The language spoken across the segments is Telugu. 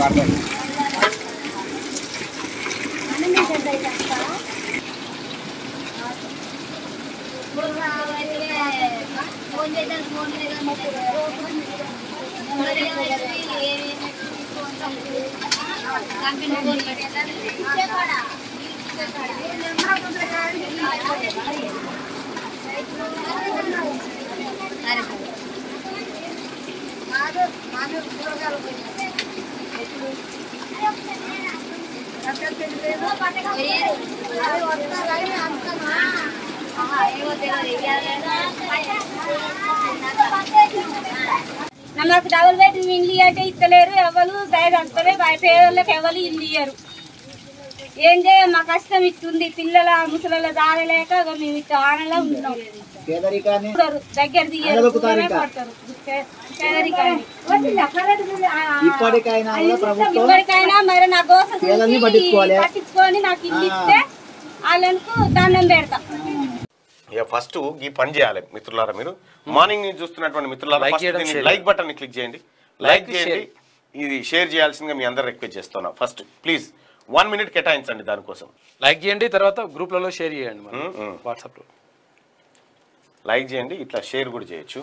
నాకు డబుల్ బెడ్రూమ్ ఇల్లు అంటే ఇస్తలేరు ఎవరు దయ అంతలే పేదోళ్ళకి ఎవరు ఇల్లు ఇయ్యరు ఏం చేయ మా కష్టం ఇస్తుంది పిల్లల ముసల దారలేక ఇగో మేము ఇట్లా ఆనలో ఉంటున్నాం పేదరికాన్ని చూడరు, దగ్గర తీయరు అనగలుగుతారు ఇంకా. కొడతారు. పే- పేదరికాన్ని. ఇప్పటికైనా కూడా ప్రభుత్వం ఇప్పటికైనా మరి నా కోసం పేదల్ని చూసి పట్టించుకోవాలి. పట్టించుకొని నాకు ఇల్లు ఇస్తే వాళ్ళకు దండం పెడతా ఇక ఫస్ట్ ఈ పని చేయాలి మిత్రులారా మీరు మార్నింగ్ నుంచి చూస్తున్నటువంటి మిత్రులారా Like first చేయడం, దీన్ని share లైక్ బటన్ ని క్లిక్ చేయండి లైక్ Like, చేయండి ఇది షేర్ చేయాల్సిందిగా మీ అందరు రిక్వెస్ట్ చేస్తున్నా ఫస్ట్ ప్లీజ్ వన్ మినిట్ కేటాయించండి దానికోసం లైక్ చేయండి తర్వాత గ్రూప్లలో షేర్ చేయండి మనం మ్మ్, మ్మ్. వాట్సాప్లో లైక్ చేయండి ఇట్లా షేర్ కూడా చేయొచ్చు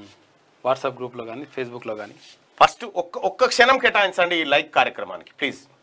వాట్సాప్ గ్రూప్లో కానీ ఫేస్బుక్లో కానీ ఫస్ట్ ఒక్క ఒక్క క్షణం కేటాయించండి ఈ లైక్ కార్యక్రమానికి ప్లీజ్